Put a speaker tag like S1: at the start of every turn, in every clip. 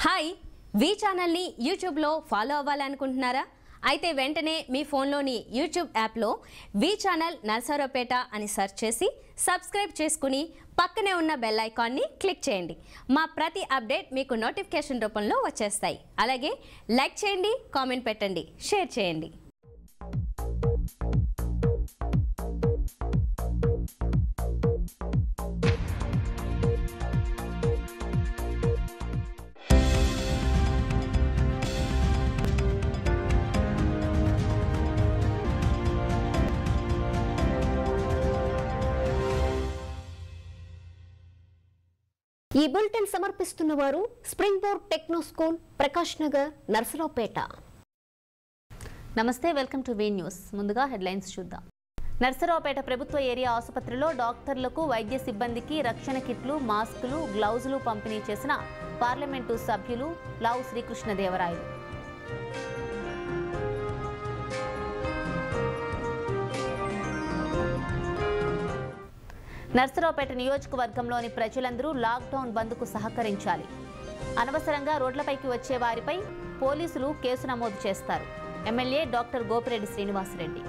S1: hi V ఛానల్ని యూట్యూబ్లో follow అవ్వాలనుకుంటున్నారా అయితే వెంటనే మీ ఫోన్లోని యూట్యూబ్ యాప్లో వి ఛానల్ నర్సరావుపేట అని సెర్చ్ చేసి సబ్స్క్రైబ్ చేసుకుని పక్కనే ఉన్న బెల్ ఐకాన్ని క్లిక్ చేయండి మా ప్రతి అప్డేట్ మీకు నోటిఫికేషన్ రూపంలో వచ్చేస్తాయి అలాగే లైక్ చేయండి కామెంట్ పెట్టండి షేర్ చేయండి
S2: ఈ బులెటిన్ సమర్పిస్తున్న వారు spring board techno school Prakash Nagar Narasaraopet
S3: నమస్తే వెల్కమ్ టు వీ న్యూస్ ముందుగా హెడ్లైన్స్ చూద్దాం నర్సరావుపేట ప్రభుత్వ ఏరియా ఆసుపత్రిలో డాక్టర్లకు వైద్య సిబ్బందికి రక్షణ కిట్లు మాస్కులు గ్లౌజులు పంపిణీ చేసిన పార్లమెంటు సభ్యులు లావు శ్రీకృష్ణదేవరాయలు నర్సరావుపేట నియోజకవర్గంలోని ప్రజలందరూ లాక్డౌన్ బంద్కు సహకరించాలి అనవసరంగా రోడ్లపైకి వచ్చే వారిపై పోలీసులు కేసు నమోదు చేస్తారు ఎమ్మెల్యే డాక్టర్ గోపిరెడ్డి శ్రీనివాసరెడ్డి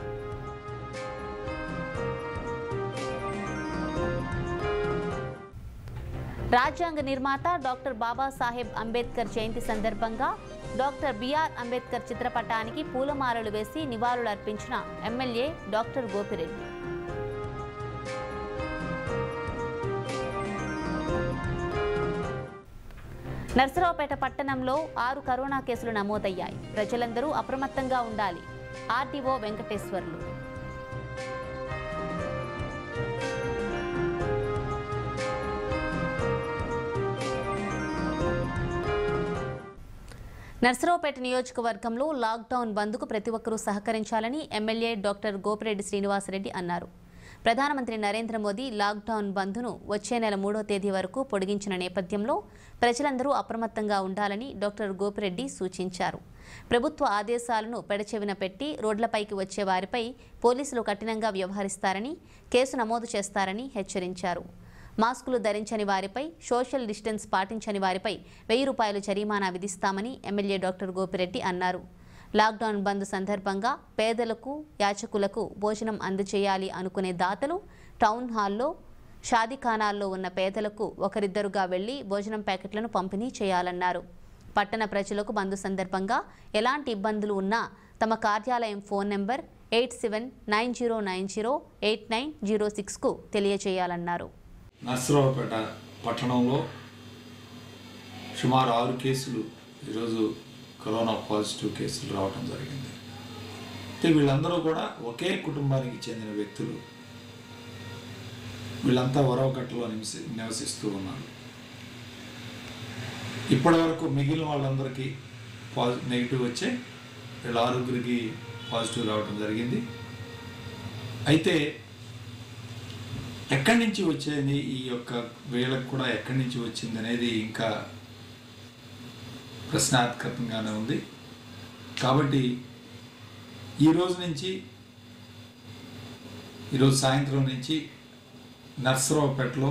S3: రాజ్యాంగ నిర్మాత డాక్టర్ బాబాసాహెబ్ అంబేద్కర్ జయంతి సందర్భంగా డాక్టర్ బిఆర్ అంబేద్కర్ చిత్రపటానికి పూలమాలలు వేసి నివాళులు అర్పించిన ఎమ్మెల్యే డాక్టర్ గోపిరెడ్డి నర్సరావుపేట పట్టణంలో ఆరు కరోనా కేసులు నమోదయ్యాయి ప్రజలందరూ అప్రమత్తంగా ఉండాలి ఆర్డీఓ వెంకటేశ్వర్లు నర్సరావుపేట నియోజకవర్గంలో లాక్డౌన్ బంద్కు ప్రతి ఒక్కరూ సహకరించాలని ఎమ్మెల్యే డాక్టర్ గోపిరెడ్డి శ్రీనివాసరెడ్డి అన్నారు ప్రధానమంత్రి నరేంద్ర మోదీ లాక్డౌన్ బంద్ను వచ్చే నెల మూడో తేదీ వరకు పొడిగించిన నేపథ్యంలో ప్రజలందరూ అప్రమత్తంగా ఉండాలని డాక్టర్ గోపిరెడ్డి సూచించారు ప్రభుత్వ ఆదేశాలను పెడచెవిన పెట్టి రోడ్లపైకి వచ్చే వారిపై పోలీసులు కఠినంగా వ్యవహరిస్తారని కేసు నమోదు చేస్తారని హెచ్చరించారు మాస్కులు ధరించని వారిపై సోషల్ డిస్టెన్స్ పాటించని వారిపై వెయ్యి రూపాయలు జరిమానా విధిస్తామని ఎమ్మెల్యే డాక్టర్ గోపిరెడ్డి అన్నారు లాక్డౌన్ బంద్ సందర్భంగా పేదలకు యాచకులకు భోజనం అందజేయాలి అనుకునే దాతలు టౌన్ హాల్లో షాదీఖానాల్లో ఉన్న పేదలకు ఒకరిద్దరుగా వెళ్లి భోజనం ప్యాకెట్లను పంపిణీ చేయాలన్నారు పట్టణ ప్రజలకు బంద్ సందర్భంగా ఎలాంటి ఇబ్బందులు ఉన్నా తమ కార్యాలయం phone number eight seven nine zero nine zero eight nine zero సిక్స్కు తెలియజేయాలన్నారు
S4: నర్సరావుపేట పట్టణంలో సుమారు ఆరు కేసులు ఈరోజు కరోనా పాజిటివ్ కేసులు రావడం జరిగింది అయితే వీళ్ళందరూ కూడా ఒకే కుటుంబానికి చెందిన వ్యక్తులు వీళ్ళంతా వరవకట్టలో నివసి నివసిస్తూ ఉన్నారు ఇప్పటివరకు మిగిలిన వాళ్ళందరికీ పాజి నెగిటివ్ వచ్చే వీళ్ళ ఆరుగురికి పాజిటివ్ రావడం జరిగింది అయితే ఎక్కడి నుంచి వచ్చేది ఈ యొక్క వీళ్ళకి కూడా ఎక్కడి నుంచి వచ్చింది అనేది ఇంకా ప్రశ్నార్థకంగానే ఉంది కాబట్టి ఈ రోజు నుంచి ఈరోజు సాయంత్రం నుంచి నర్సరావుపేటలో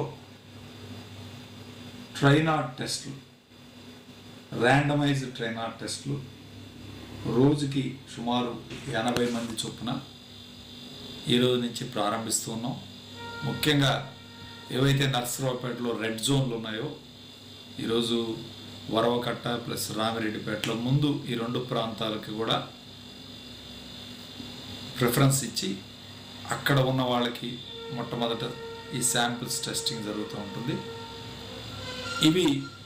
S4: ట్రైనాట్ టెస్టులు ర్యాండమైజ్డ్ ట్రైనాట్ టెస్టులు రోజుకి సుమారు ఎనభై మంది చొప్పున ఈ రోజు నుంచి ప్రారంభిస్తూ ఉన్నాం ముఖ్యంగా ఏవైతే నర్సరావుపేటలో రెడ్ జోన్లు ఉన్నాయో ఈరోజు వరవకట్ట ప్లస్ రామిరెడ్డిపేటలో ముందు ఈ రెండు ప్రాంతాలకి కూడా ప్రిఫరెన్స్ ఇచ్చి అక్కడ ఉన్న వాళ్ళకి మొట్టమొదట ఈ శాంపిల్స్ టెస్టింగ్ జరుగుతూ ఉంటుంది ఇవి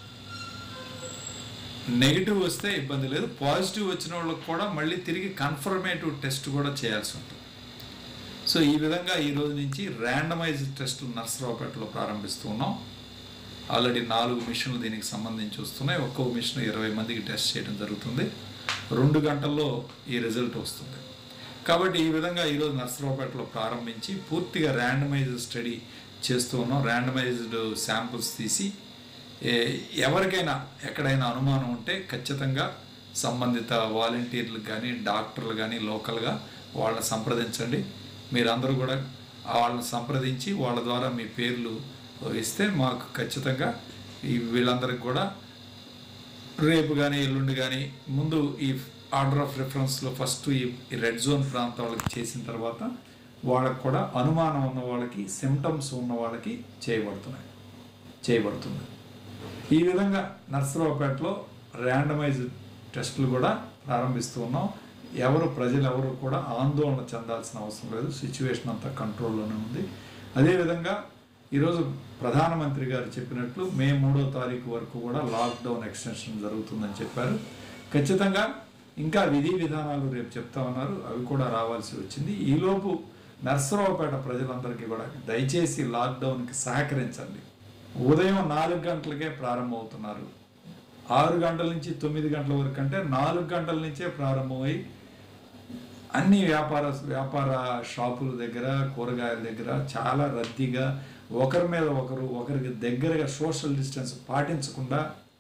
S4: నెగిటివ్ వస్తే ఇబ్బంది లేదు పాజిటివ్ వచ్చిన వాళ్ళకి కూడా మళ్ళీ తిరిగి కన్ఫర్మేటివ్ టెస్ట్ కూడా చేయాల్సి ఉంటుంది సో ఈ విధంగా ఈ రోజు నుంచి ర్యాండమైజ్డ్ టెస్టులు నర్సరావుపేటలో ప్రారంభిస్తూ ఉన్నాం ఆల్రెడీ నాలుగు మిషన్లు దీనికి సంబంధించి వస్తున్నాయి ఒక్కో మిషన్ ఇరవై మందికి టెస్ట్ చేయడం జరుగుతుంది రెండు గంటల్లో ఈ రిజల్ట్ వస్తుంది కాబట్టి ఈ విధంగా ఈరోజు నర్సరావుపేటలో ప్రారంభించి పూర్తిగా ర్యాండమైజ్డ్ స్టడీ చేస్తూ ఉన్నాం ర్యాండమైజ్డ్ శాంపుల్స్ తీసి ఏ- ఎవరికైనా ఎక్కడైనా అనుమానం ఉంటే ఖచ్చితంగా సంబంధిత వాలంటీర్లకు కానీ డాక్టర్లు కానీ లోకల్గా వాళ్ళని సంప్రదించండి మీరందరూ కూడా వాళ్ళని సంప్రదించి వాళ్ళ ద్వారా మీ పేర్లు ఇస్తే మాకు ఖచ్చితంగా ఈ వీళ్ళందరికీ కూడా రేపు కానీ ఎల్లుండి కానీ ముందు ఈ ఆర్డర్ ఆఫ్ రిఫరెన్స్లో ఫస్ట్ ఈ ఈ రెడ్ జోన్ ప్రాంతం వాళ్ళకి చేసిన తర్వాత వాళ్ళకి కూడా అనుమానం ఉన్న వాళ్ళకి సిమ్టమ్స్ ఉన్న వాళ్ళకి చేయబడుతున్నాయి చేయబడుతుంది ఈ విధంగా నర్సరావుపేటలో ర్యాండమైజ్ టెస్టులు కూడా ప్రారంభిస్తూ ఉన్నాం ఎవరు ప్రజలు ఎవరు కూడా ఆందోళన చెందాల్సిన అవసరం లేదు సిచ్యువేషన్ అంతా కంట్రోల్లోనే ఉంది అదేవిధంగా ఈరోజు ప్రధానమంత్రి గారు చెప్పినట్లు మే మూడో తారీఖు వరకు కూడా లాక్డౌన్ ఎక్స్టెన్షన్ జరుగుతుందని చెప్పారు ఖచ్చితంగా ఇంకా విధి విధానాలు రేపు చెప్తా ఉన్నారు అవి కూడా రావాల్సి వచ్చింది ఈలోపు నర్సరావుపేట ప్రజలందరికీ కూడా దయచేసి లాక్డౌన్కి సహకరించండి ఉదయం నాలుగు గంటలకే ప్రారంభమవుతున్నారు ఆరు గంటల నుంచి తొమ్మిది గంటల వరకు అంటే నాలుగు గంటల నుంచే ప్రారంభమై అన్ని వ్యాపార వ్యాపార షాపుల దగ్గర కూరగాయల దగ్గర చాలా రద్దీగా ఒకరి మీద ఒకరు ఒకరికి దగ్గరగా సోషల్ డిస్టెన్స్ పాటించకుండా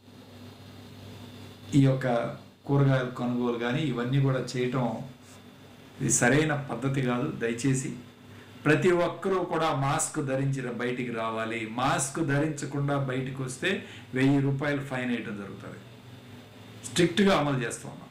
S4: ఈ యొక్క కూరగాయల కొనుగోలు కానీ ఇవన్నీ కూడా చేయటం ఇది సరైన పద్ధతి కాదు దయచేసి ప్రతి ఒక్కరూ కూడా మాస్క్ ధరించి బయటికి రావాలి మాస్క్ ధరించకుండా బయటికి వస్తే వెయ్యి రూపాయలు ఫైన్ వేయడం జరుగుతుంది స్ట్రిక్ట్గా అమలు చేస్తూ ఉన్నాం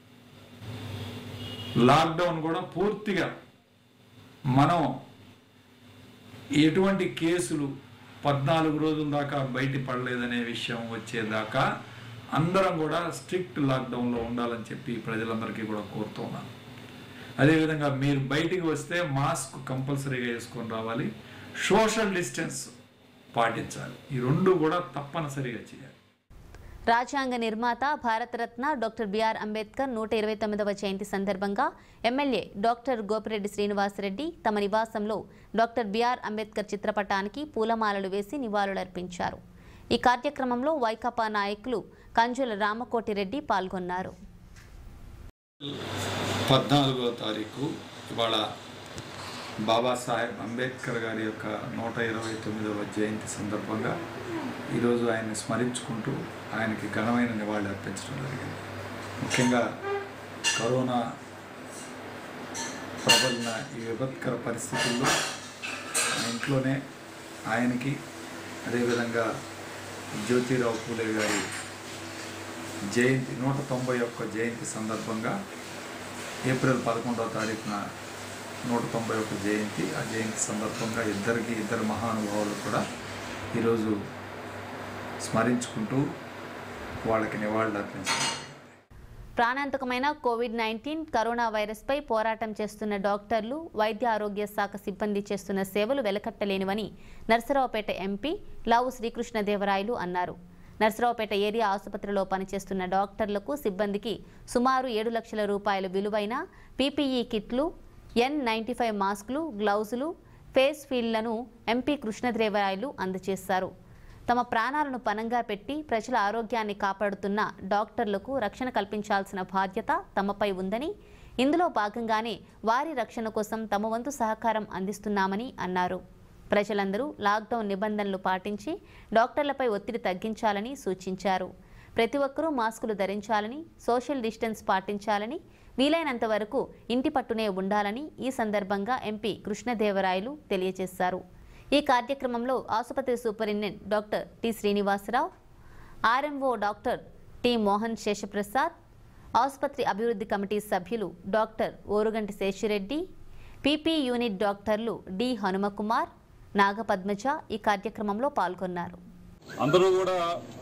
S4: లాక్డౌన్ కూడా పూర్తిగా మనం ఎటువంటి కేసులు పద్నాలుగు రోజుల దాకా బయట పడలేదనే విషయం వచ్చేదాకా అందరం కూడా స్ట్రిక్ట్ లాక్డౌన్లో ఉండాలని చెప్పి ప్రజలందరికీ కూడా కోరుతున్నాను అదేవిధంగా మీరు బయటికి వస్తే మాస్క్ కంపల్సరీగా వేసుకొని రావాలి సోషల్ డిస్టెన్స్ పాటించాలి ఈ రెండు కూడా తప్పనిసరిగా చేయాలి
S3: రాజ్యాంగ నిర్మాత భారతరత్న డాక్టర్ బిఆర్ అంబేద్కర్ నూట ఇరవై తొమ్మిదవ జయంతి సందర్భంగా ఎమ్మెల్యే డాక్టర్ గోపిరెడ్డి శ్రీనివాసరెడ్డి తమ నివాసంలో డాక్టర్ బిఆర్ అంబేద్కర్ చిత్రపటానికి పూలమాలలు వేసి నివాళులర్పించారు ఈ కార్యక్రమంలో వైకాపా నాయకులు కంజుల రామకోటిరెడ్డి పాల్గొన్నారు
S4: పద్నాలుగో తారీఖు ఇవాళ బాబాసాహెబ్ అంబేద్కర్ గారి యొక్క నూట ఇరవై తొమ్మిదవ జయంతి సందర్భంగా ఈరోజు ఆయన్ని స్మరించుకుంటూ ఆయనకి ఘనమైన నివాళి అర్పించడం జరిగింది ముఖ్యంగా కరోనా ప్రబలిన ఈ విపత్కర పరిస్థితుల్లో ఆ ఇంట్లోనే ఆయనకి అదేవిధంగా జ్యోతిరావు పూలే గారి జయంతి నూట తొంభై ఒక్క జయంతి సందర్భంగా ఏప్రిల్ పదకొండవ తారీఖున నూట తొంభై ఒక్క జయంతి ఆ జయంతి సందర్భంగా ఇద్దరికి ఇద్దరు మహానుభావులు కూడా ఈరోజు స్మరించుకుంటూ వాళ్ళకి నివాళులు అర్పించారు
S3: ప్రాణాంతకమైన కోవిడ్ నైన్టీన్ కరోనా వైరస్పై పోరాటం చేస్తున్న డాక్టర్లు వైద్య ఆరోగ్య శాఖ సిబ్బంది చేస్తున్న సేవలు వెలకట్టలేనివని నర్సరావుపేట ఎంపీ లావు శ్రీకృష్ణదేవరాయలు అన్నారు నర్సరావుపేట ఏరియా ఆసుపత్రిలో పనిచేస్తున్న డాక్టర్లకు సిబ్బందికి సుమారు ఏడు లక్షల రూపాయల విలువైన పీపీఈ కిట్లు ఎన్ నైంటీ ఫైవ్ మాస్కులు గ్లౌజులు ఫేస్ ఫీల్డ్లను ఎంపీ కృష్ణదేవరాయలు అందజేశారు తమ ప్రాణాలను పనంగా పెట్టి ప్రజల ఆరోగ్యాన్ని కాపాడుతున్న డాక్టర్లకు రక్షణ కల్పించాల్సిన బాధ్యత తమపై ఉందని ఇందులో భాగంగానే వారి రక్షణ కోసం తమ వంతు సహకారం అందిస్తున్నామని అన్నారు ప్రజలందరూ లాక్డౌన్ నిబంధనలు పాటించి డాక్టర్లపై ఒత్తిడి తగ్గించాలని సూచించారు ప్రతి ఒక్కరూ మాస్కులు ధరించాలని సోషల్ డిస్టెన్స్ పాటించాలని వీలైనంత వరకు ఇంటి పట్టునే ఉండాలని ఈ సందర్భంగా ఎంపీ కృష్ణదేవరాయలు తెలియజేశారు ఈ కార్యక్రమంలో ఆసుపత్రి superintendent doctor T Srinivasarao RMO doctor T Mohan Seshaprasad ఆసుపత్రి అభివృద్ధి కమిటీ సభ్యులు doctor Oruganti Seshireddy PP unit డాక్టర్లు డి హనుమకుమార్ నాగపద్మజ ఈ కార్యక్రమంలో పాల్గొన్నారు
S5: అందరూ కూడా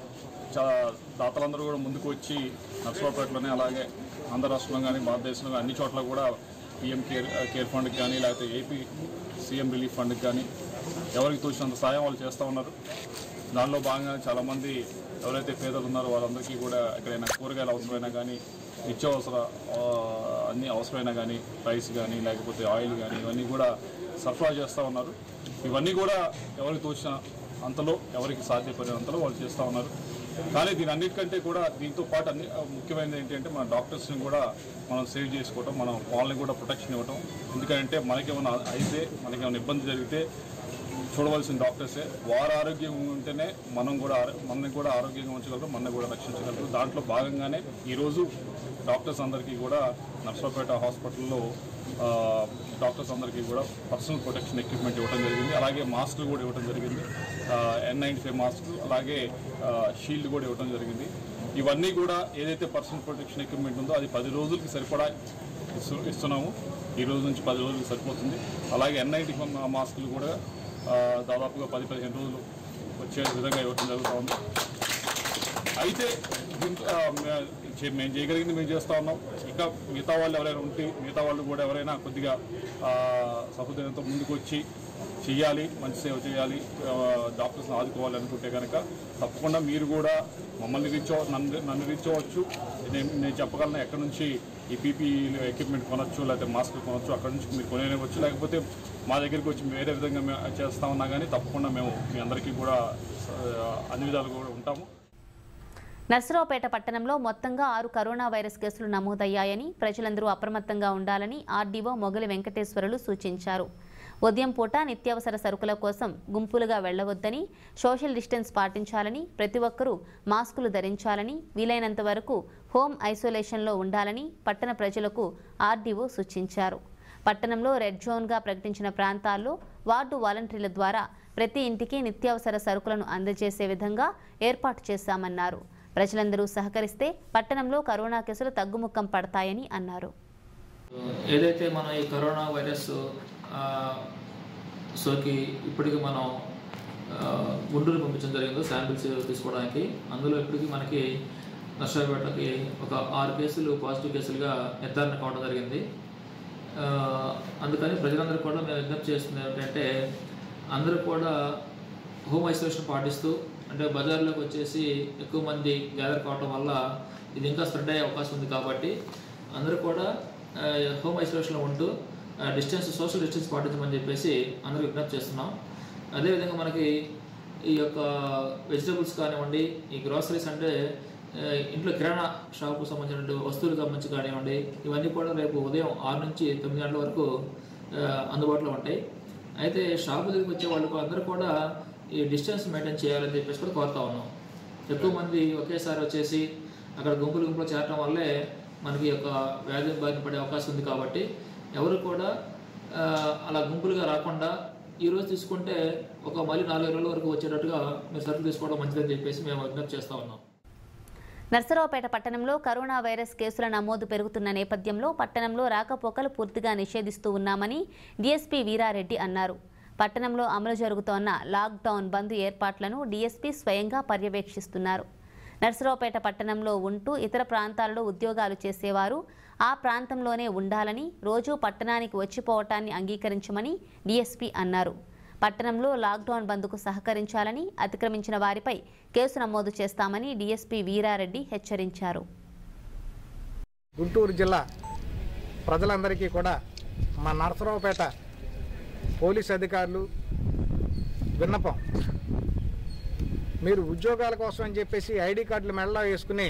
S5: చాలా దాతలందరూ కూడా ముందుకు వచ్చి నర్సరావుపేటలోనే అలాగే ఆంధ్ర రాష్ట్రంలో కానీ భారతదేశంలో కానీ అన్ని చోట్ల కూడా పిఎం కేర్ కేర్ ఫండ్కి కానీ లేకపోతే ఏపీ సీఎం రిలీఫ్ ఫండ్కి కానీ ఎవరికి తోచినంత సాయం వాళ్ళు చేస్తూ ఉన్నారు దానిలో భాగంగా చాలామంది ఎవరైతే పేదలు ఉన్నారో వాళ్ళందరికీ కూడా ఎక్కడైనా కూరగాయలు అవసరమైనా కానీ నిత్యావసర ఆ, అన్ని అవసరమైనా కానీ రైస్ కానీ లేకపోతే ఆయిల్ కానీ ఇవన్నీ కూడా సరఫరా చేస్తూ ఉన్నారు ఇవన్నీ కూడా ఎవరికి తోచిన అంతలో ఎవరికి సాధ్యపడే అంతలో వాళ్ళు చేస్తూ ఉన్నారు కానీ దీని అన్నిటికంటే కూడా దీంతో పాటు అన్ని ముఖ్యమైనది ఏంటంటే మన డాక్టర్స్ని కూడా మనం సేవ్ చేసుకోవటం మనం వాళ్ళని కూడా ప్రొటెక్షన్ ఇవ్వటం ఎందుకంటే మనకేమైనా అయితే మనకేమైనా ఇబ్బంది జరిగితే చూడవలసిన డాక్టర్సే వారు ఆరోగ్యం ఉంటేనే మనం కూడా ఆరో- మనని కూడా ఆరోగ్యంగా ఉంచగలరు మనని కూడా రక్షించగలరు దాంట్లో భాగంగానే ఈరోజు డాక్టర్స్ అందరికీ కూడా నర్సరావుపేట హాస్పిటల్లో ఆ, డాక్టర్స్ అందరికీ కూడా పర్సనల్ ప్రొటెక్షన్ ఎక్విప్మెంట్ ఇవ్వడం జరిగింది అలాగే మాస్కులు కూడా ఇవ్వడం జరిగింది ఎన్ నైంటీ ఫైవ్ మాస్క్ అలాగే ఆ, షీల్డ్ కూడా ఇవ్వడం జరిగింది ఇవన్నీ కూడా ఏదైతే పర్సనల్ ప్రొటెక్షన్ ఎక్విప్మెంట్ ఉందో అది పది రోజులకి సరిపడా ఇస్తు ఇస్తున్నాము ఈ రోజు నుంచి పది రోజులకి సరిపోతుంది అలాగే ఎన్ నైంటీ మాస్కులు కూడా ఆ, దాదాపుగా పది పదిహేను రోజులు వచ్చే విధంగా ఇవ్వడం జరుగుతూ ఉంది అయితే దీంట్లో ఆ, మే- చే- మేము చేయగలిగింది మేము చేస్తూ ఉన్నాం ఇంకా మిగతా వాళ్ళు ఎవరైనా ఉంటే మిగతా వాళ్ళు కూడా ఎవరైనా కొద్దిగా ఆ, సహృదయంతో ముందుకు వచ్చి చెయ్యాలి మంచి సేవ చేయాలి ఆ, డాక్టర్స్ని ఆదుకోవాలి అనుకుంటే కనుక తప్పకుండా మీరు కూడా మమ్మల్ని రీచ్ అవ నన్ను నన్ను రీచ్ అవ్వచ్చు నేను నేను చెప్పగలను ఎక్కడి నుంచి ఈ పీపీ ఎక్విప్మెంట్ కొనొచ్చు లేకపోతే మాస్క్ కొనొచ్చు అక్కడ నుంచి మీరు కొనేవచ్చు లేకపోతే మా దగ్గరికి వచ్చి వేరే విధంగా మేము చేస్తా ఉన్నా కానీ తప్పకుండా మేము మీ అందరికీ కూడా ఆ, అన్ని విధాలుగా కూడా ఉంటాము
S3: నర్సరావుపేట పట్టణంలో మొత్తంగా ఆరు కరోనా వైరస్ కేసులు నమోదయ్యాయని ప్రజలందరూ అప్రమత్తంగా ఉండాలని ఆర్డీఓ మొగలి వెంకటేశ్వరులు సూచించారు ఉదయం పూట నిత్యావసర సరుకుల కోసం గుంపులుగా వెళ్లవద్దని సోషల్ డిస్టెన్స్ పాటించాలని ప్రతి ఒక్కరూ మాస్కులు ధరించాలని వీలైనంత వరకు హోమ్ ఐసోలేషన్లో ఉండాలని పట్టణ ప్రజలకు ఆర్డీఓ సూచించారు పట్టణంలో రెడ్ జోన్గా ప్రకటించిన ప్రాంతాల్లో వార్డు వాలంటీర్ల ద్వారా ప్రతి ఇంటికి నిత్యావసర సరుకులను అందజేసే విధంగా ఏర్పాటు చేశామన్నారు ప్రజలందరూ సహకరిస్తే పట్టణంలో కరోనా కేసులు తగ్గుముఖం పడతాయని అన్నారు
S6: ఏదైతే మనం ఈ కరోనా వైరస్ ఆ, సోకి ఇప్పటికి మనం ఆ, గుంటూరు పంపించడం జరిగిందో శాంపిల్స్ తీసుకోవడానికి అందులో ఇప్పటికి మనకి నర్సరావుపేటకి ఒక ఆరు కేసులు పాజిటివ్ కేసులుగా నిర్ధారణ కావడం జరిగింది ఆ, అందుకని ప్రజలందరూ కూడా మేము విజ్ఞప్తి చేస్తుంది ఏంటంటే అందరూ కూడా హోమ్ ఐసోలేషన్ పాటిస్తూ అంటే బజార్లోకి వచ్చేసి ఎక్కువ మంది గ్యాదర్ కావడం వల్ల ఇది ఇంకా స్ప్రెడ్ అయ్యే అవకాశం ఉంది కాబట్టి అందరూ కూడా ఆ, హోమ్ ఐసోలేషన్లో ఉంటూ ఆ, డిస్టెన్స్ సోషల్ డిస్టెన్స్ పాటించమని చెప్పేసి అందరూ విజ్ఞప్తి చేస్తున్నాం అదేవిధంగా మనకి ఈ యొక్క వెజిటబుల్స్ కానివ్వండి ఈ గ్రాసరీస్ అంటే ఆ, ఇంట్లో కిరాణా షాపుకు సంబంధించిన వస్తువులకు సంబంధించి కానివ్వండి ఇవన్నీ కూడా రేపు ఉదయం ఆరు నుంచి తొమ్మిది గంటల వరకు ఆ, అందుబాటులో ఉంటాయి అయితే షాపు దగ్గరికి వచ్చే వాళ్ళు అందరూ కూడా ఈ డిస్టెన్స్ మెయింటైన్ చేయాలని చెప్పేసి కూడా కోరుతా ఉన్నాం ఎక్కువ మంది ఒకేసారి వచ్చేసి అక్కడ గుంపులు గుంపులు చేరటం వల్లే మనకి ఈ యొక్క వ్యాధి బారిన పడే అవకాశం ఉంది కాబట్టి ఎవరు కూడా ఆ, అలా గుంపులుగా రాకుండా ఈ రోజు తీసుకుంటే ఒక మళ్ళీ నాలుగు రోజుల వరకు వచ్చేటట్టుగా మీరు సరుకు తీసుకోవడం మంచిదని చెప్పేసి మేము విజ్ఞప్తి చేస్తా ఉన్నాం
S3: నర్సరావుపేట పట్టణంలో కరోనా వైరస్ కేసుల నమోదు పెరుగుతున్న నేపథ్యంలో పట్టణంలో రాకపోకలు పూర్తిగా నిషేధిస్తూ ఉన్నామని డీఎస్పీ వీరారెడ్డి అన్నారు పట్టణంలో అమలు జరుగుతోన్న లాక్డౌన్ బంద్ ఏర్పాట్లను డీఎస్పీ స్వయంగా పర్యవేక్షిస్తున్నారు నర్సరావుపేట పట్టణంలో ఉంటూ ఇతర ప్రాంతాలలో ఉద్యోగాలు చేసేవారు ఆ ప్రాంతంలోనే ఉండాలని రోజూ పట్టణానికి వచ్చిపోవటాన్ని అంగీకరించమని డీఎస్పీ అన్నారు పట్టణంలో లాక్డౌన్ బంద్కు సహకరించాలని అతిక్రమించిన వారిపై కేసు నమోదు చేస్తామని డీఎస్పీ వీరారెడ్డి హెచ్చరించారు
S7: గుంటూరు జిల్లా ప్రజలందరికీ కూడా మా నరసరావుపేట పోలీస్ అధికారులు విన్నపం మీరు ఉద్యోగాల కోసం అని చెప్పేసి ఐడి కార్డులు మెడలో వేసుకుని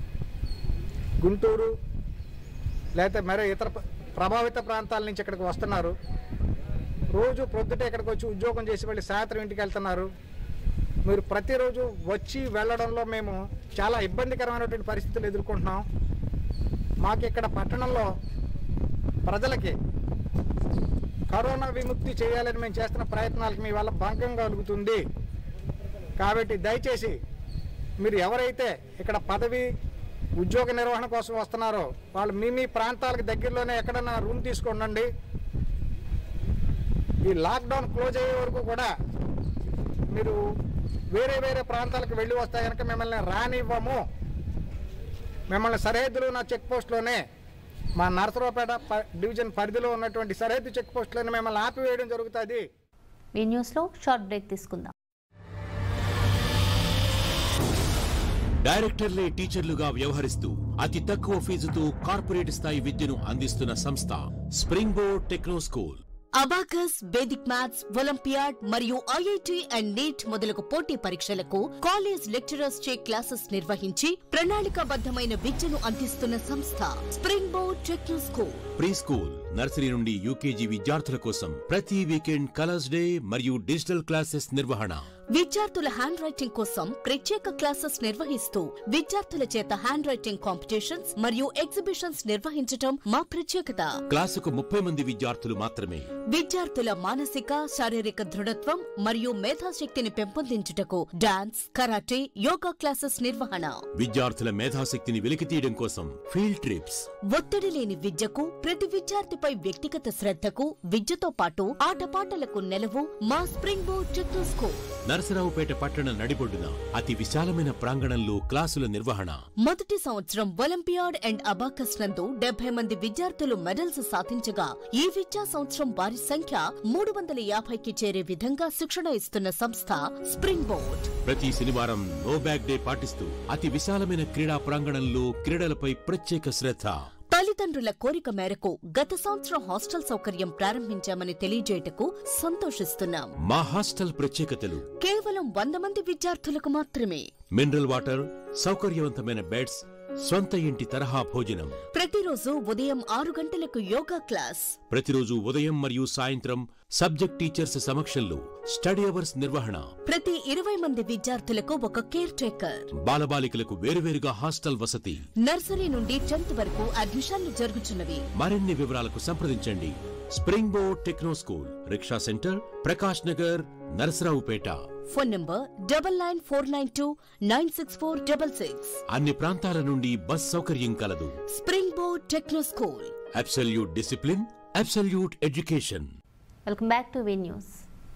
S7: గుంటూరు లేకపోతే మరో ఇతర ప్ర- ప్రభావిత ప్రాంతాల నుంచి ఇక్కడికి వస్తున్నారు రోజు ప్రొద్దుట ఇక్కడికి వచ్చి ఉద్యోగం చేసి వెళ్ళి సాయంత్రం ఇంటికి వెళ్తున్నారు మీరు ప్రతిరోజు వచ్చి వెళ్ళడంలో మేము చాలా ఇబ్బందికరమైనటువంటి పరిస్థితులు ఎదుర్కొంటున్నాం మాకు ఇక్కడ పట్టణంలో ప్రజలకి కరోనా విముక్తి చేయాలని మేము చేస్తున్న ప్రయత్నాలకు మీ వల్ల భంగం కలుగుతుంది కాబట్టి దయచేసి మీరు ఎవరైతే ఇక్కడ పదవి ఉద్యోగ నిర్వహణ కోసం వస్తున్నారో వాళ్ళు మీ మీ ప్రాంతాలకు దగ్గరలోనే ఎక్కడన్నా రూమ్ తీసుకోండి ఈ లాక్డౌన్ క్లోజ్ అయ్యే వరకు కూడా మీరు వేరే వేరే ప్రాంతాలకు వెళ్ళి వస్తే కనుక మిమ్మల్ని రానివ్వము మిమ్మల్ని సరిహద్దులో ఉన్న చెక్ పోస్ట్లోనే మా నరసరావుపేట ప- డివిజన్ పరిధిలో ఉన్నటువంటి సరిహద్దు చెక్ పోస్టులను మిమ్మల్ని ఆపివేయడం జరుగుతుంది
S3: ఈ న్యూస్లో షార్ట్ బ్రేక్ తీసుకుందాం
S8: డైరెక్టర్లే టీచర్లుగా వ్యవహరిస్తూ అతి తక్కువ ఫీజుతో కార్పొరేట్ స్థాయి విద్యను అందిస్తున్న సంస్థ spring board techno school
S9: abacus Vedic maths olympiad మరియు ఐఐటి అండ్ నీట్ మొదలగు పోటీ పరీక్షలకు కాలేజ్ లెక్చరర్స్ చే క్లాసెస్ నిర్వహించి ప్రణాళికాబద్ధమైన విద్యను అందిస్తున్న సంస్థ spring board techno school
S8: pre school nursery నుండి యూకేజీ విద్యార్థుల కోసం ప్రతి వీకెండ్ కలర్స్ డే మరియు డిజిటల్ క్లాసెస్ నిర్వహణ
S9: విద్యార్థుల హ్యాండ్ రైటింగ్ కోసం ప్రత్యేక క్లాసెస్ నిర్వహిస్తూ విద్యార్థుల చేత హ్యాండ్ రైటింగ్ కాంపిటీషన్స్ మరియు ఎగ్జిబిషన్స్ నిర్వహించటం మా ప్రత్యేకత
S8: క్లాసుకు ముప్పై మంది విద్యార్థులు మాత్రమే
S9: విద్యార్థుల మానసిక శారీరక దృఢత్వం మరియు మేధాశక్తిని పెంపొందించుటకు డాన్స్ కరాటే యోగా క్లాసెస్ నిర్వహణ
S8: విద్యార్థుల మేధాశక్తిని వెలికితీయడం కోసం ఫీల్డ్ ట్రిప్స్
S9: ఒత్తిడి లేని విద్యకు ప్రతి విద్యార్థిపై వ్యక్తిగత శ్రద్ధకు విద్యతో పాటు ఆటపాటలకు నెలవు మా spring board techno school
S8: Narasaraopet పట్టణ నడిబొడ్డున అతి విశాలమైన ప్రాంగణంలో క్లాసుల నిర్వహణ
S9: మొదటి సంవత్సరం ఒలింపియాడ్ అండ్ అబాకస్ నందు డెబ్బై మంది విద్యార్థులు మెడల్స్ సాధించగా ఈ విద్యా సంవత్సరం వారి సంఖ్య మూడు వందల యాభైకి చేరే విధంగా శిక్షణ ఇస్తున్న సంస్థ స్ప్రింగ్ బోర్డ్
S8: ప్రతి శనివారం నో బ్యాగ్ డే పాటిస్తూ అతి విశాలమైన క్రీడా ప్రాంగణంలో క్రీడలపై ప్రత్యేక శ్రద్ధ
S9: తల్లిదండ్రుల కోరిక మేరకు గత సంవత్సరం హాస్టల్ సౌకర్యం ప్రారంభించామని తెలియజేయటకు సంతోషిస్తున్నాం
S8: మా హాస్టల్ ప్రత్యేకతలు
S9: కేవలం వంద మంది విద్యార్థులకు మాత్రమే
S8: మినరల్ వాటర్ సౌకర్యవంతమైన బెడ్స్ సొంత ఇంటి తరహా భోజనం
S9: ప్రతిరోజు ఉదయం ఆరు గంటలకు యోగా క్లాస్
S8: ప్రతిరోజు ఉదయం మరియు సాయంత్రం సబ్జెక్ట్ టీచర్స్ సమక్షంలో స్టడీ అవర్స్ నిర్వహణ
S9: ప్రతి ఇరవై మంది విద్యార్థులకు ఒక కేర్ టేకర్
S8: బాలబాలికలకు వేరువేరుగా హాస్టల్ వసతి
S9: నర్సరీ నుండి టెన్త్ వరకు అడ్మిషన్లు జరుగుతున్నవి
S8: మరిన్ని వివరాలకు సంప్రదించండి spring board techno school rickshaw centre Prakash Nagar Narasaraopet
S9: phone number double nine four nine two nine six four double six
S8: అన్ని ప్రాంతాల నుండి బస్ సౌకర్యం కలదు
S9: spring board techno school
S8: absolute discipline absolute education
S3: welcome back to V news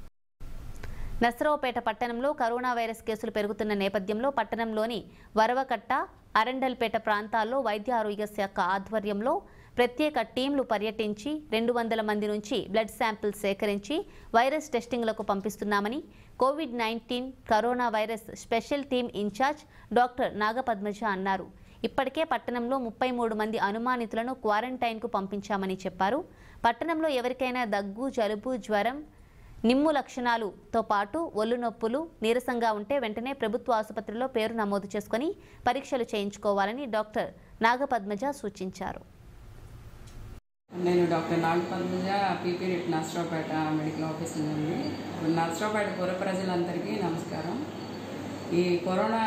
S3: Narasaraopet పట్టణంలో corona virus కేసులు పెరుగుతున్న నేపథ్యంలో పట్టణంలోని వరవకట్ట అరండల్పేట ప్రాంతాల్లో వైద్య ఆరోగ్య శాఖ ఆధ్వర్యంలో ప్రత్యేక టీంలు పర్యటించి రెండు వందల మంది నుంచి బ్లడ్ శాంపిల్స్ సేకరించి వైరస్ టెస్టింగ్లకు పంపిస్తున్నామని COVID nineteen corona virus special team in charge doctor Nagapadmaja అన్నారు ఇప్పటికే పట్టణంలో ముప్పై మూడు మంది అనుమానితులను క్వారంటైన్కు పంపించామని చెప్పారు పట్టణంలో ఎవరికైనా దగ్గు జలుబు జ్వరం నిమ్ము లక్షణాలుతో పాటు ఒళ్ళు నొప్పులు నీరసంగా ఉంటే వెంటనే ప్రభుత్వ ఆసుపత్రిలో పేరు నమోదు చేసుకొని పరీక్షలు చేయించుకోవాలని డాక్టర్ నాగపద్మజ సూచించారు
S10: నేను doctor Nagapadmaja PP Reddy Narasaraopet medical officer నుండి నర్సరావుపేట పుర ప్రజలందరికీ నమస్కారం ఈ కరోనా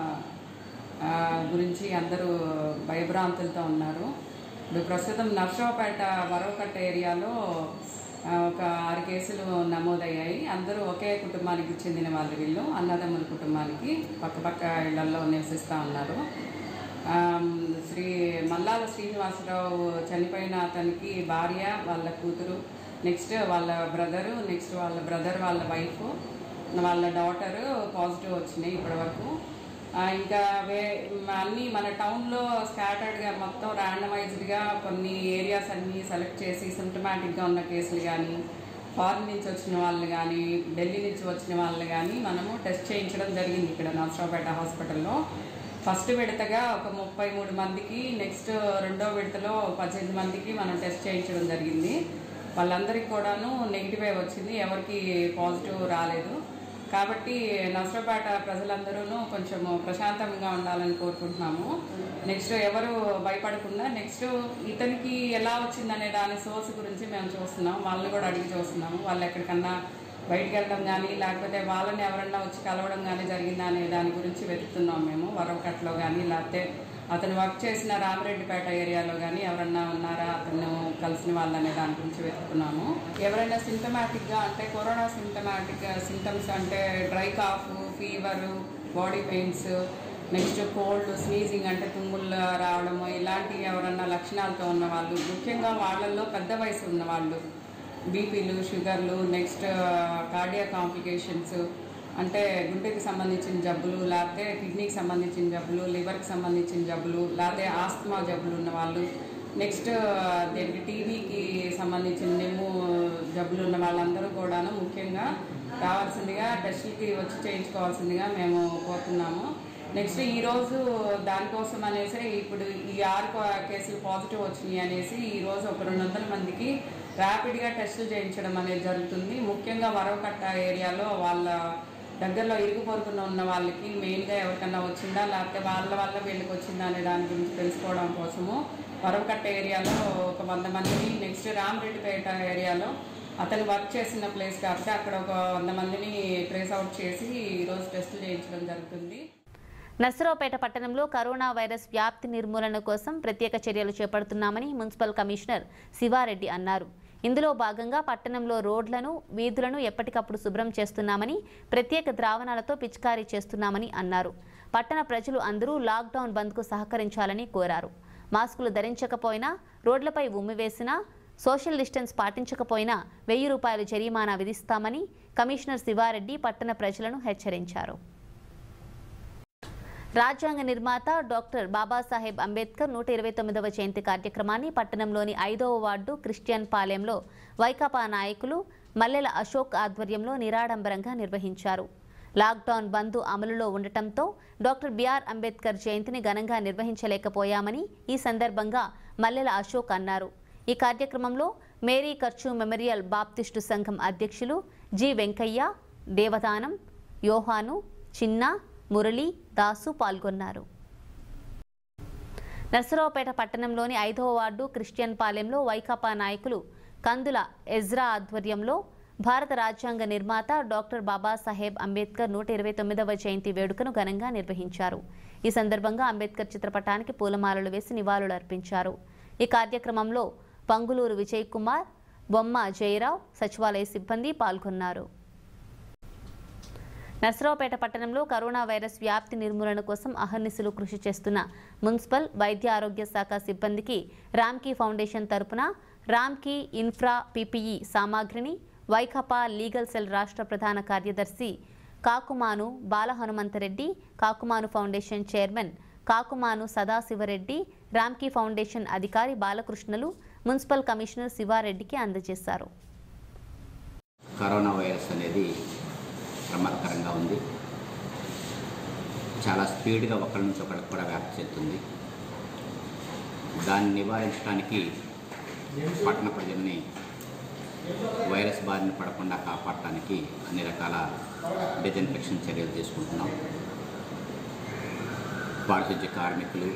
S10: ఆ, గురించి అందరూ భయభ్రాంతులతో ఉన్నారు ఇప్పుడు ప్రస్తుతం నర్సరావుపేట వరవకట్ట ఏరియాలో ఆ, ఒక ఆరు కేసులు నమోదయ్యాయి అందరూ ఒకే కుటుంబానికి చెందిన వాళ్ళు వీళ్ళు అన్నదమ్ముల కుటుంబానికి పక్కపక్క ఇళ్లలో నివసిస్తూ ఉన్నారు ఆమ్, శ్రీ మల్లాల శ్రీనివాసరావు చనిపోయిన అతనికి భార్య వాళ్ళ కూతురు నెక్స్ట్ వాళ్ళ బ్రదరు నెక్స్ట్ వాళ్ళ బ్రదర్ వాళ్ళ వైఫ్ వాళ్ళ డాటరు పాజిటివ్ వచ్చినాయి ఇప్పటివరకు ఆ, ఇంకా వే అన్నీ మన టౌన్లో స్కాటర్డ్గా మొత్తం ర్యాండమైజ్డ్గా కొన్ని ఏరియాస్ అన్నీ సెలెక్ట్ చేసి సిమ్టమాటిక్గా ఉన్న కేసులు కానీ ఫారిన్ నుంచి వచ్చిన వాళ్ళు కానీ ఢిల్లీ నుంచి వచ్చిన వాళ్ళు కానీ మనము టెస్ట్ చేయించడం జరిగింది ఇక్కడ నర్సరావుపేట హాస్పిటల్లో ఫస్ట్ విడతగా ఒక ముప్పై మూడు మందికి నెక్స్ట్ రెండో విడతలో పద్దెనిమిది మందికి మనం టెస్ట్ చేయించడం జరిగింది వాళ్ళందరికీ కూడాను నెగిటివే వచ్చింది ఎవరికి పాజిటివ్ రాలేదు కాబట్టి నర్సరావుపేట ప్రజలందరూ కొంచెం ప్రశాంతంగా ఉండాలని కోరుకుంటున్నాము నెక్స్ట్ ఎవరు భయపడకుండా నెక్స్ట్ ఇతనికి ఎలా వచ్చిందనే దాని సోర్స్ గురించి మేము చూస్తున్నాం వాళ్ళని కూడా అడిగి చూస్తున్నాము వాళ్ళు ఎక్కడికన్నా బయటికి వెళ్ళడం కానీ లేకపోతే వాళ్ళని ఎవరన్నా వచ్చి కలవడం కానీ జరిగిందా అనే దాని గురించి వెతుకుతున్నాం మేము వరవకట్లో కానీ లేకపోతే అతను వర్క్ చేసిన రామరెడ్డిపేట ఏరియాలో కానీ ఎవరన్నా ఉన్నారా అతను కలిసిన వాళ్ళు అనే దాని గురించి వెతుకుతున్నాము ఎవరైనా సింటమాటిక్గా అంటే కరోనా సింటమాటిక్ సింటమ్స్ అంటే dry cough fever body pains next cold sneezing అంటే తుమ్ముళ్ళు రావడము ఇలాంటి ఎవరన్నా లక్షణాలతో ఉన్న వాళ్ళు ముఖ్యంగా వాళ్ళల్లో పెద్ద వయసు ఉన్న వాళ్ళు బీపీలు షుగర్లు నెక్స్ట్ కార్డియా కాంప్లికేషన్స్ అంటే గుండెకి సంబంధించిన జబ్బులు లేకపోతే కిడ్నీకి సంబంధించిన జబ్బులు లివర్కి సంబంధించిన జబ్బులు లేకపోతే ఆస్తమా జబ్బులు ఉన్న వాళ్ళు నెక్స్ట్ దీనికి టీవీకి సంబంధించిన నెమ్ము జబ్బులు ఉన్న వాళ్ళందరూ కూడాను ముఖ్యంగా రావాల్సిందిగా టెస్టులకి వచ్చి చేయించుకోవాల్సిందిగా మేము కోరుతున్నాము నెక్స్ట్ ఈరోజు దానికోసం అనేసి ఇప్పుడు ఈ ఆరు కో- కేసులు పాజిటివ్ వచ్చినాయి అనేసి ఈరోజు ఒక రెండు వందల మందికి ర్యాపిడ్గా టెస్టులు చేయించడం అనేది జరుగుతుంది ముఖ్యంగా వరవకట్ట ఏరియాలో వాళ్ళ దగ్గరలో ఇరుగు పొరుగున ఉన్న వాళ్ళకి మెయిన్గా ఎవరికన్నా వచ్చిందా లేకపోతే వాళ్ళ వల్ల వీళ్ళకి వచ్చిందా అనే దాని గురించి తెలుసుకోవడం కోసము వరవకట్ట ఏరియాలో ఒక వంద మందిని నెక్స్ట్ రామరెడ్డిపేట ఏరియాలో అతను వర్క్ చేసిన ప్లేస్ కాబట్టి అక్కడ ఒక వంద మందిని ట్రేస్ అవుట్ చేసి ఈరోజు టెస్టులు చేయించడం జరుగుతుంది
S3: నర్సరావుపేట పట్టణంలో కరోనా వైరస్ వ్యాప్తి నిర్మూలన కోసం ప్రత్యేక చర్యలు చేపడుతున్నామని మున్సిపల్ కమిషనర్ శివారెడ్డి అన్నారు ఇందులో భాగంగా పట్టణంలో రోడ్లను వీధులను ఎప్పటికప్పుడు శుభ్రం చేస్తున్నామని ప్రత్యేక ద్రావణాలతో పిచికారీ చేస్తున్నామని అన్నారు పట్టణ ప్రజలు అందరూ లాక్డౌన్ బంద్కు సహకరించాలని కోరారు మాస్కులు ధరించకపోయినా రోడ్లపై ఉమ్మివేసినా సోషల్ డిస్టెన్స్ పాటించకపోయినా వెయ్యి రూపాయలు జరిమానా విధిస్తామని కమిషనర్ శివారెడ్డి పట్టణ ప్రజలను హెచ్చరించారు రాజ్యాంగ నిర్మాత డాక్టర్ బాబాసాహెబ్ అంబేద్కర్ నూట ఇరవై తొమ్మిదవ జయంతి కార్యక్రమాన్ని పట్టణంలోని ఐదవ వార్డు క్రిస్టియన్ పాలెంలో వైకాపా నాయకులు మల్లెల అశోక్ ఆధ్వర్యంలో నిరాడంబరంగా నిర్వహించారు లాక్డౌన్ బంద్ అమలులో ఉండటంతో డాక్టర్ బిఆర్ అంబేద్కర్ జయంతిని ఘనంగా నిర్వహించలేకపోయామని ఈ సందర్భంగా మల్లెల అశోక్ అన్నారు ఈ కార్యక్రమంలో మేరీ ఖర్చు మెమోరియల్ బాప్టిస్టు సంఘం అధ్యక్షులు జి వెంకయ్య దేవదానం యోహాను చిన్న మురళి దాసు పాల్గొన్నారు నర్సరావుపేట పట్టణంలోని ఐదవ వార్డు క్రిస్టియన్ పాలెంలో వైకాపా నాయకులు కందుల ఎజ్రా ఆధ్వర్యంలో భారత రాజ్యాంగ నిర్మాత డాక్టర్ బాబాసాహెబ్ అంబేద్కర్ నూట ఇరవై తొమ్మిదవ జయంతి వేడుకను ఘనంగా నిర్వహించారు ఈ సందర్భంగా అంబేద్కర్ చిత్రపటానికి పూలమాలలు వేసి నివాళులు అర్పించారు ఈ కార్యక్రమంలో పంగులూరు విజయ్ కుమార్ బొమ్మ జయరావు సచివాలయ సిబ్బంది పాల్గొన్నారు నర్సరావుపేట పట్టణంలో కరోనా వైరస్ వ్యాప్తి నిర్మూలన కోసం అహర్నిశలు కృషి చేస్తున్న మున్సిపల్ వైద్య ఆరోగ్య శాఖ సిబ్బందికి రామ్కీ ఫౌండేషన్ తరపున రామ్కీ ఇన్ఫ్రా పీపీఈ సామాగ్రిని వైకపా లీగల్ సెల్ రాష్ట్ర ప్రధాన కార్యదర్శి Kakumanu Balahanumanthareddy Kakumanu foundation chairman Kakumanu Sadasivareddy Ramky foundation అధికారి బాలకృష్ణలు మున్సిపల్ కమిషనర్ శివారెడ్డికి అందజేశారు
S11: కరోనా వైరస్ అనేది ప్రమాదకరంగా ఉంది చాలా స్పీడ్గా ఒకరి నుంచి ఒకరికి కూడా వ్యాప్తి చెందుతుంది దాన్ని నివారించడానికి పట్టణ ప్రజల్ని వైరస్ బారిన పడకుండా కాపాడటానికి అన్ని రకాల డిజన్ఫెక్షన్ చర్యలు తీసుకుంటున్నాం పారిశుద్ధ్య కార్మికులు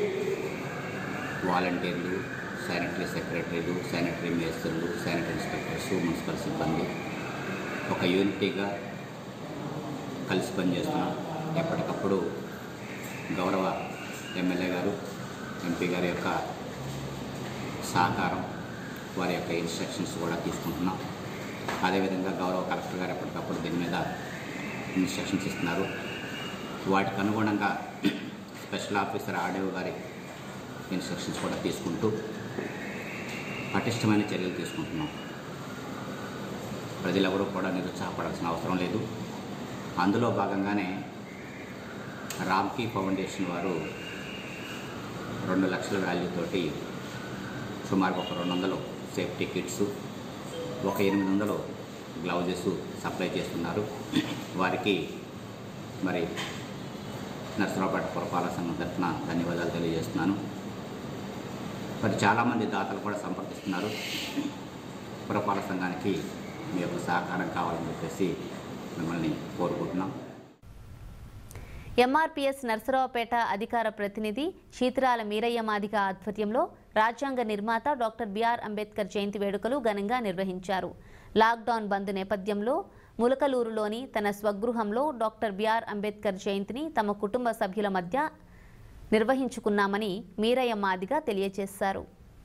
S11: వాలంటీర్లు శానిటరీ సెక్రటరీలు శానిటరీ మేస్త్రులు శానిటరీ ఇన్స్పెక్టర్స్ మున్సిపల్ సిబ్బంది ఒక యూనిటీగా కలిసి పనిచేస్తున్నాం ఎప్పటికప్పుడు గౌరవ ఎమ్మెల్యే గారు ఎంపీ గారి యొక్క సహకారం వారి యొక్క ఇన్స్ట్రక్షన్స్ కూడా తీసుకుంటున్నాం అదేవిధంగా గౌరవ కలెక్టర్ గారు ఎప్పటికప్పుడు దీని మీద ఇన్స్ట్రక్షన్స్ ఇస్తున్నారు వాటికి అనుగుణంగా స్పెషల్ ఆఫీసర్ ఆర్డీఓ గారి ఇన్స్ట్రక్షన్స్ కూడా తీసుకుంటూ పటిష్టమైన చర్యలు తీసుకుంటున్నాం ప్రజలెవరూ కూడా నిరుత్సాహపడాల్సిన అవసరం లేదు అందులో భాగంగానే రామ్కీ ఫౌండేషన్ వారు రెండు లక్షల వాల్యూ తోటి సుమారు ఒక రెండు వందలు సేఫ్టీ కిట్స్ ఒక ఎనిమిది వందలు గ్లౌజెస్ సప్లై చేస్తున్నారు వారికి మరి నర్సరావుపేట పురపాలక సంఘం తరఫున ధన్యవాదాలు తెలియజేస్తున్నాను మరి చాలామంది దాతలు కూడా సంపర్కిస్తున్నారు పురపాలక సంఘానికి మీ యొక్క సహకారం కావాలని చెప్పేసి మిమ్మల్ని కోరుకుంటున్నాం
S3: ఎంఆర్పీఎస్ నర్సరావుపేట అధికార ప్రతినిధి శీతరాల మీరయ్య మాదిగ ఆధ్వర్యంలో రాజ్యాంగ నిర్మాత డాక్టర్ బిఆర్ అంబేద్కర్ జయంతి వేడుకలు ఘనంగా నిర్వహించారు లాక్డౌన్ బంద్ నేపథ్యంలో ములకలూరులోని తన స్వగృహంలో డాక్టర్ బిఆర్ అంబేద్కర్ జయంతిని తమ కుటుంబ సభ్యుల మధ్య నిర్వహించుకున్నామని మీరయ్య మాదిగ తెలియజేశారు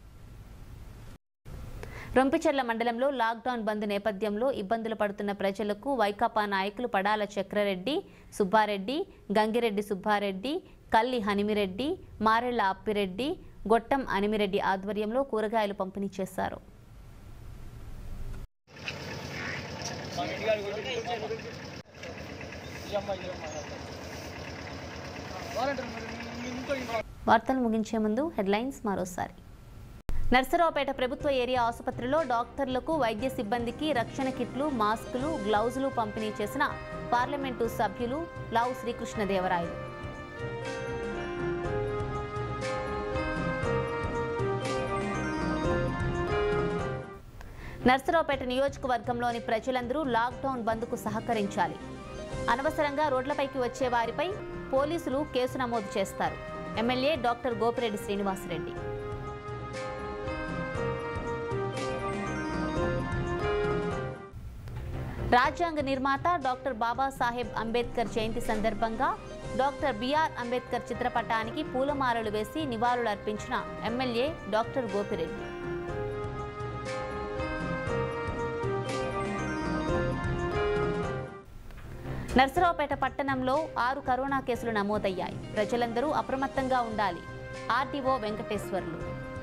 S3: రొంపిచెర్ల మండలంలో లాక్డౌన్ బంద్ నేపథ్యంలో ఇబ్బందులు పడుతున్న ప్రజలకు వైకాపా నాయకులు పడాల చక్రరెడ్డి సుబ్బారెడ్డి గంగిరెడ్డి సుబ్బారెడ్డి కల్లి హనిమిరెడ్డి మారెళ్ల అప్పిరెడ్డి గొట్టం అనిమిరెడ్డి ఆధ్వర్యంలో కూరగాయలు పంపిణీ చేశారు వార్తలు ముగించే ముందు హెడ్లైన్స్ మరోసారి నర్సరావుపేట ప్రభుత్వ ఏరియా ఆసుపత్రిలో డాక్టర్లకు వైద్య సిబ్బందికి రక్షణ కిట్లు మాస్కులు గ్లౌజులు పంపిణీ చేసిన పార్లమెంటు సభ్యులు లావు శ్రీకృష్ణదేవరాయలు నర్సరావుపేట నియోజకవర్గంలోని ప్రజలందరూ లాక్డౌన్ బంద్కు సహకరించాలి అనవసరంగా రోడ్లపైకి వచ్చే వారిపై పోలీసులు కేసు నమోదు చేస్తారు ఎమ్మెల్యే డాక్టర్ గోపిరెడ్డి శ్రీనివాసరెడ్డి రాజ్యాంగ నిర్మాత డాక్టర్ బాబాసాహెబ్ అంబేద్కర్ జయంతి సందర్భంగా డాక్టర్ బిఆర్ అంబేద్కర్ చిత్రపటానికి పూలమాలలు వేసి నివాళులు అర్పించిన ఎమ్మెల్యే డాక్టర్ గోపిరెడ్డి నర్సరావుపేట పట్టణంలో ఆరు కరోనా కేసులు నమోదయ్యాయి ప్రజలందరూ అప్రమత్తంగా ఉండాలి ఆర్డీఓ వెంకటేశ్వర్లు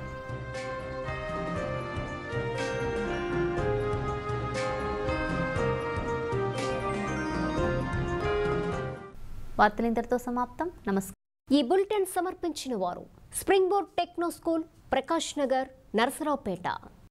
S3: వార్తలు ఇంతటితో సమాప్తం నమస్కారం
S2: ఈ బులెటిన్ సమర్పించిన వారు spring board techno school Prakash Nagar Narasaraopet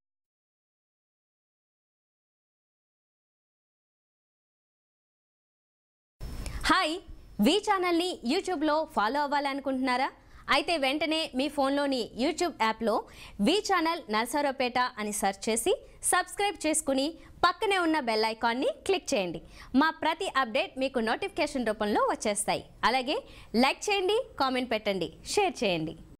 S1: hi V ఛానల్ని యూట్యూబ్లో ఫాలో అవ్వాలనుకుంటున్నారా అయితే వెంటనే మీ ఫోన్లోని యూట్యూబ్ యాప్లో వి ఛానల్ నర్సరావుపేట అని సెర్చ్ చేసి సబ్స్క్రైబ్ చేసుకుని పక్కనే ఉన్న బెల్ ఐకాన్ని క్లిక్ చేయండి మా ప్రతి అప్డేట్ మీకు నోటిఫికేషన్ రూపంలో వచ్చేస్తాయి అలాగే లైక్ చేయండి కామెంట్ పెట్టండి షేర్ చేయండి